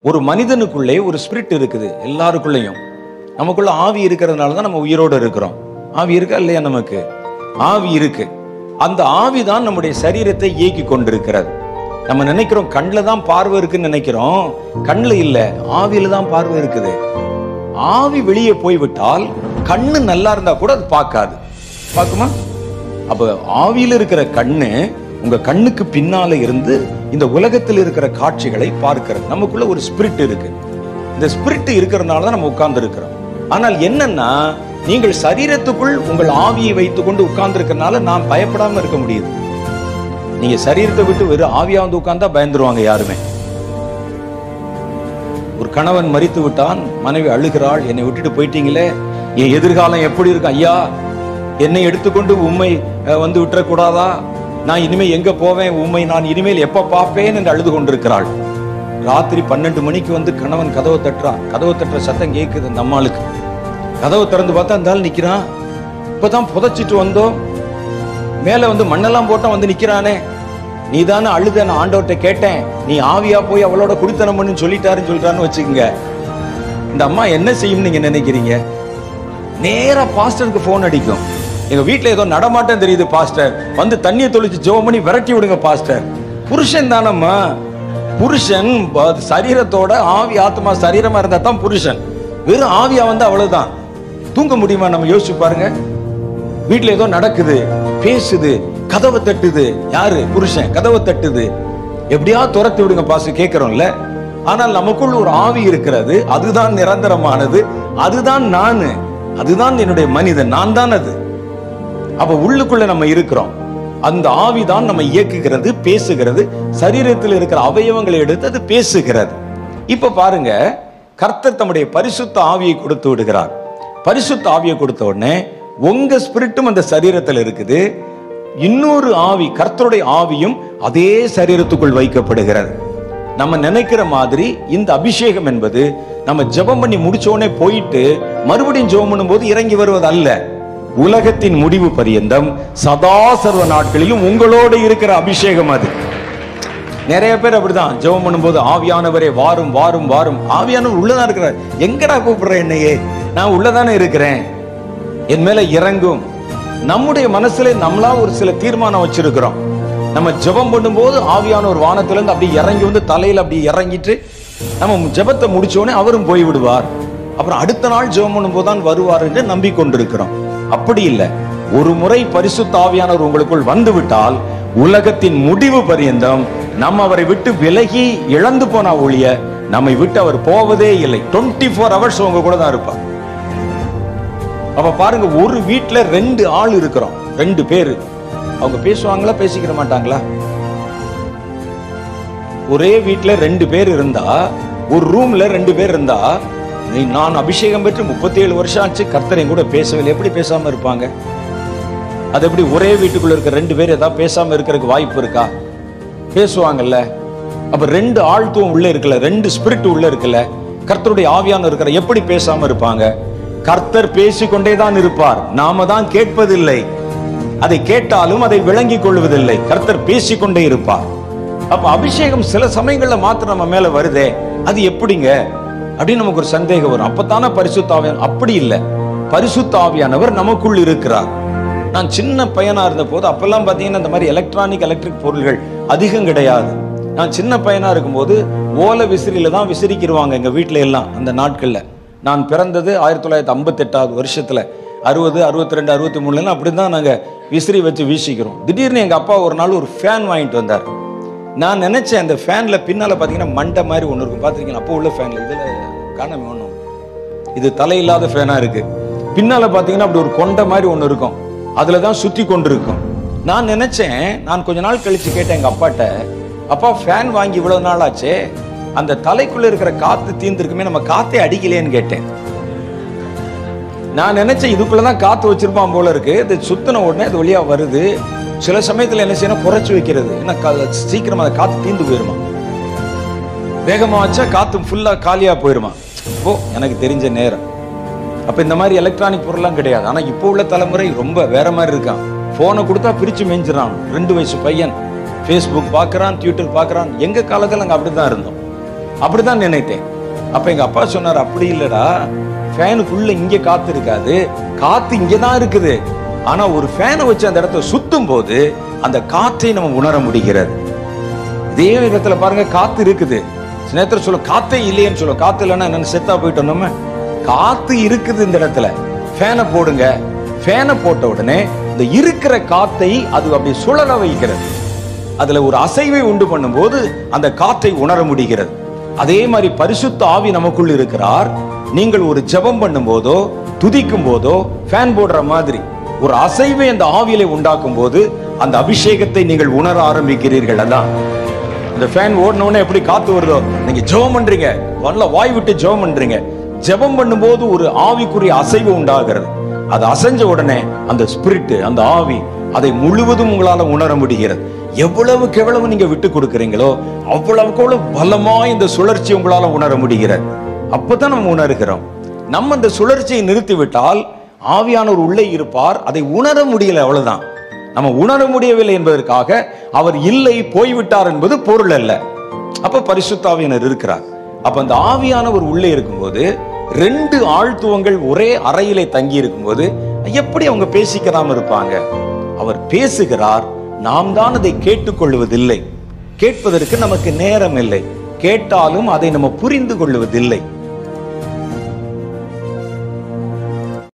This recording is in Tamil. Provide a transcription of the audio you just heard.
ஒரு மனிதனுக்குள்ளே ஒரு ஸ்பிரிட் இருக்குது எல்லாருக்குள்ளேயும் நமக்குள்ள ஆவி இருக்கிறதுனால தான் நம்ம உயிரோடு இருக்கிறோம் ஆவி இருக்கா இல்லையா நமக்கு ஆவி இருக்கு அந்த ஆவி தான் நம்முடைய சரீரத்தை இயக்கி கொண்டிருக்கிறது நம்ம நினைக்கிறோம் கண்ணில் தான் பார்வை இருக்குன்னு நினைக்கிறோம் கண்ணில் இல்லை ஆவியில தான் பார்வை இருக்குது ஆவி வெளியே போய்விட்டால் கண்ணு நல்லா இருந்தா கூட அது பார்க்காது பார்க்குமா அப்ப ஆவியில் இருக்கிற கண்ணு உங்க கண்ணுக்கு பின்னால இருந்து இந்த உலகத்தில் இருக்கிற காட்சிகளை பார்க்கிறது நமக்குள்ள ஒரு ஸ்பிரிட் இருக்கு இந்த ஸ்பிரிட் இருக்கிறதுனால தான் நம்ம உட்கார்ந்து இருக்கிறோம் ஆனால் என்னன்னா நீங்கள் சரீரத்துக்குள் உங்கள் ஆவியை வைத்துக்கொண்டு உட்கார்ந்து இருக்கிறனால நான் பயப்படாம இருக்க முடியுது நீங்க சரீரத்தை விட்டு வெறும் ஆவியா வந்து உட்கார்ந்தா பயந்துருவாங்க யாருமே ஒரு கணவன் மரித்து விட்டான் மனைவி அழுகிறாள் என்னை விட்டுட்டு போயிட்டீங்களே என் எதிர்காலம் எப்படி இருக்கு ஐயா என்னை எடுத்துக்கொண்டு உண்மை வந்து விட்டுறக்கூடாதா நான் இனிமே எங்க போவேன் உண்மை நான் இனிமேல் எப்ப பார்ப்பேன் என்று அழுது கொண்டிருக்கிறாள் ராத்திரி பன்னெண்டு மணிக்கு வந்து கணவன் கதவை தட்டுறான் கதவை தட்டுற சத்தம் கேட்குது அந்த அம்மாளுக்கு கதவை திறந்து பார்த்தா அந்த ஆள் நிக்கிறான் இப்பதான் புதைச்சிட்டு வந்தோம் மேல வந்து மண்ணெல்லாம் போட்டா வந்து நிக்கிறானே நீ தானே அழுத நான் ஆண்டவர்கிட்ட கேட்டேன் நீ ஆவியா போய் அவளோட குடித்தனம் பண்ணு சொல்லிட்டாருன்னு சொல்றான்னு வச்சுக்கோங்க இந்த அம்மா என்ன செய்யும் நீங்க நினைக்கிறீங்க நேரா பாஸ்டருக்கு போன் அடிக்கும் எங்க வீட்ல ஏதோ நடமாட்டம் தெரியுது பாஸ்டர் வந்து தண்ணியை தொளிச்சு ஜெபம் பண்ணி விரட்டி விடுங்க பாஸ்டர் புருஷன் தானம்மா புருஷன் ப- சரீரத்தோட ஆவி ஆத்மா சரீரமா இருந்தா தான் புருஷன் வெறும் ஆவியா வந்து அவ்வளவுதான் தூங்க முடியுமா நம்ம யோசிச்சு பாருங்க வீட்ல ஏதோ நடக்குது பேசுது கதவை தட்டுது யாரு புருஷன் கதவை தட்டுது எப்படியா துரத்தி விடுங்க பாசு கேட்கிறோம்ல ஆனால் நமக்குள் ஒரு ஆவி இருக்கிறது அதுதான் நிரந்தரமானது அதுதான் நானு அதுதான் என்னுடைய மனிதன் நான் தான் அது அப்ப உள்ளுக்குள்ள நம்ம இருக்கிறோம் அந்த ஆவி தான் நம்ம இயக்குகிறது பேசுகிறது சரீரத்தில் இருக்கிற அவயவங்களை எடுத்து அது பேசுகிறது இப்ப பாருங்க கர்த்தர் தம்முடைய பரிசுத்த ஆவியை கொடுத்து விடுகிறார் பரிசுத்த ஆவியை கொடுத்த உடனே உங்க ஸ்பிரிட்டும் அந்த சரீரத்தில் இருக்குது இன்னொரு ஆவி கர்த்தருடைய ஆவியும் அதே சரீரத்துக்குள் வைக்கப்படுகிறது நம்ம நினைக்கிற மாதிரி இந்த அபிஷேகம் என்பது நம்ம ஜெபம் பண்ணி முடிச்ச உடனே போயிட்டு மறுபடியும் ஜெபம் பண்ணும்போது இறங்கி வருவது அல்ல உலகத்தின் முடிவு பரியந்தம் சதா சர்வ நாட்களிலும் உங்களோடு இருக்கிற அபிஷேகம் அது நிறைய பேர் அப்படிதான் ஜெபம் பண்ணும்போது ஆவியானவரே வாரும் வாரும் வாரும் ஆவியானவர் உள்ளதான் இருக்கிறார் எங்கடா கூப்பிடுற என்னையே நான் உள்ளதானே இருக்கிறேன் என் மேல இறங்கும் நம்முடைய மனசுல நம்மளா ஒரு சில தீர்மானம் வச்சிருக்கிறோம் நம்ம ஜெபம் பண்ணும்போது ஆவியான ஒரு வானத்துல இருந்து அப்படியே இறங்கி வந்து தலையில அப்படியே இறங்கிட்டு நம்ம ஜெபத்தை முடிச்ச உடனே அவரும் போய் விடுவார் அப்புறம் அடுத்த நாள் ஜெபம் பண்ணும்போது தான் வருவார் என்று நம்பிக்கொண்டிருக்கிறோம் அப்படி இல்லை ஒரு முறை பரிசுத்த ஆவியானவர் உங்களுக்குள் வந்து விட்டால் உலகத்தின் முடிவு பரியந்தம் நம்ம அவரை விட்டு விலகி இழந்து போனா ஒழிய நம்மை விட்டு அவர் போவதே இல்லை 24 ஃபோர் ஹவர்ஸ் உங்க கூட தான் இருப்பார் அப்ப பாருங்க ஒரு வீட்ல ரெண்டு ஆள் இருக்கிறோம் ரெண்டு பேரு அவங்க பேசுவாங்களா பேசிக்கிற மாட்டாங்களா ஒரே வீட்ல ரெண்டு பேர் இருந்தா ஒரு ரூம்ல ரெண்டு பேர் இருந்தா நீ நான் அபிஷேகம் பெற்று 37 வருஷம் ஆச்சு கர்த்தரை கூட பேசவில்லை எப்படி பேசாம இருப்பாங்க அது எப்படி ஒரே வீட்டுக்குள்ள இருக்க ரெண்டு பேர் ஏதாவது பேசாம இருக்கிறதுக்கு வாய்ப்பு இருக்கா பேசுவாங்கல்ல அப்ப ரெண்டு ஆழ்த்துவம் உள்ள இருக்குல்ல ரெண்டு ஸ்பிரிட் உள்ள இருக்குல்ல கர்த்தருடைய ஆவியான இருக்கிற எப்படி பேசாம இருப்பாங்க கர்த்தர் பேசிக்கொண்டே தான் இருப்பார் நாம தான் கேட்பதில்லை அதை கேட்டாலும் அதை விளங்கிக் கொள்வதில்லை கர்த்தர் பேசிக்கொண்டே இருப்பார் அப்ப அபிஷேகம் சில சமயங்கள்ல மாத்திரம் நம்ம மேல வருதே அது எப்படிங்க அப்படின்னு நமக்கு ஒரு சந்தேகம் வரும் அப்பத்தானே பரிசுத்த ஆவியான அப்படி இல்லை பரிசுத்த ஆவியானவர் நமக்குள் இருக்கிறார் நான் சின்ன பையனா இருந்த போது அப்பெல்லாம் பார்த்தீங்கன்னா இந்த மாதிரி எலக்ட்ரானிக் எலக்ட்ரிக் பொருள்கள் அதிகம் கிடையாது நான் சின்ன பையனா இருக்கும்போது ஓலை விசிறியில தான் விசிறிக்கிருவாங்க எங்க வீட்ல எல்லாம் அந்த நாட்கள்ல நான் பிறந்தது ஆயிரத்தி தொள்ளாயிரத்தி ஐம்பத்தெட்டாவது வருஷத்துல அறுபது அறுபத்தி ரெண்டு அறுபத்தி மூணுலாம் அப்படி தான் நாங்கள் விசிறி வச்சு வீசிக்கிறோம் திடீர்னு எங்கள் அப்பா ஒரு நாள் ஒரு ஃபேன் வாங்கிட்டு வந்தார் நான் நினைச்சேன் அந்த ஃபேன்ல பின்னால பார்த்தீங்கன்னா மண்டை மாதிரி ஒன்று இருக்கும் பார்த்துருக்கீங்களா அப்போ உள்ள ஃபேன்ல இதில் காணாம ஒன்றும் இது தலையில்லாத ஃபேனா இருக்கு பின்னால பாத்தீங்கன்னா அப்படி ஒரு கொண்டை மாதிரி ஒண்ணு இருக்கும் அதுல தான் சுத்தி கொண்டிருக்கும் நான் நினைச்சேன் நான் கொஞ்ச நாள் கழிச்சு கேட்டேன் எங்க அப்பாட்ட அப்பா ஃபேன் வாங்கி இவ்வளவு நாள் ஆச்சே அந்த தலைக்குள்ள இருக்கிற காத்து தீர்ந்துருக்குமே நம்ம காத்தே அடிக்கலையேன்னு கேட்டேன் நான் நினைச்சேன் இதுக்குள்ளதான் காத்து வச்சிருப்பான் போல இருக்கு இது சுத்தின உடனே அது வழியா வருது சில சமயத்துல என்ன செய்யணும் குறைச்சு வைக்கிறது ஏன்னா கா- சீக்கிரமா அந்த காத்து தீந்து போயிருமா வேகமா வச்சா காத்து ஃபுல்லா காலியா போயிருமா ஓ எனக்கு தெரிஞ்ச நேரம் அப்ப இந்த மாதிரி எலக்ட்ரானிக் பொருள்லாம் கிடையாது ஆனா இப்போ உள்ள தலைமுறை ரொம்ப வேற மாதிரி இருக்கான் போனை கொடுத்தா பிரிச்சு மேய்ஞ்சிடறான் ரெண்டு வயசு பையன் ஃபேஸ்புக் பார்க்கறான் ட்விட்டர் பார்க்கறான் எங்க காலத்துல நாங்க அப்படிதான் இருந்தோம் அப்படிதான் நினைத்தேன் அப்ப எங்க அப்பா சொன்னார் அப்படி இல்லடா ஃபேனுக்குள்ள இங்க காத்து இருக்காது காத்து இங்க தான் இருக்குது ஆனா ஒரு ஃபேனை வச்சு அந்த இடத்த சுத்தும் போது அந்த காற்றை நம்ம உணர முடிகிறது இதே இடத்துல பாருங்க காத்து இருக்குது சில நேரத்துல சொல்ல காத்தே இல்லையேன்னு சொல்லும் காத்து இல்லைன்னா என்னன்னு செத்தா போயிட்டோம் நம்ம காத்து இருக்குது இந்த இடத்துல ஃபேனை போடுங்க ஃபேனை போட்ட உடனே இந்த இருக்கிற காத்தை அது அப்படி சுழல வைக்கிறது அதுல ஒரு அசைவை உண்டு பண்ணும்போது அந்த காற்றை உணர முடிகிறது அதே மாதிரி பரிசுத்த ஆவி நமக்குள் இருக்கிறார் நீங்கள் ஒரு ஜெபம் பண்ணும் போதோ துதிக்கும் போதோ ஃபேன் போடுற மாதிரி ஒரு அசைவை அந்த ஆவியிலே உண்டாக்கும் போது அந்த அபிஷேகத்தை நீங்கள் உணர ஆரம்பிக்கிறீர்கள் அதான் இந்த ஃபேன் ஓடின உடனே எப்படி காத்து வருதோ நீங்க ஜெபம் பண்றீங்க வரல வாய் விட்டு ஜெபம் பண்றீங்க ஜெபம் பண்ணும்போது ஒரு ஆவிக்குரிய அசைவு உண்டாகிறது அது அசைஞ்ச உடனே அந்த ஸ்பிரிட் அந்த ஆவி அதை முழுவதும் உங்களால உணர முடிகிறது எவ்வளவுக்கு எவ்வளவு நீங்க விட்டு கொடுக்குறீங்களோ அவ்வளவுக்கு அவ்வளவு பலமா இந்த சுழற்சி உங்களால உணர முடிகிறது அப்பதான் நம்ம உணர்கிறோம் நம்ம இந்த சுழற்சியை நிறுத்திவிட்டால் ஆவியானவர் உள்ளே இருப்பார் அதை உணர முடியல அவ்வளவுதான் நம்ம உணர முடியவில்லை என்பதற்காக அவர் இல்லை போய்விட்டார் என்பது பொருள் அல்ல அப்ப பரிசுத்தாவியனர் இருக்கிறார் அப்ப அந்த ஆவியானவர் உள்ளே இருக்கும்போது ரெண்டு ஆழ்த்துவங்கள் ஒரே அறையிலே தங்கி இருக்கும்போது எப்படி அவங்க பேசிக்காம இருப்பாங்க அவர் பேசுகிறார் நாம் தான் அதை கேட்டுக்கொள்வதில்லை கேட்பதற்கு நமக்கு நேரம் இல்லை கேட்டாலும் அதை நம்ம புரிந்து கொள்வதில்லை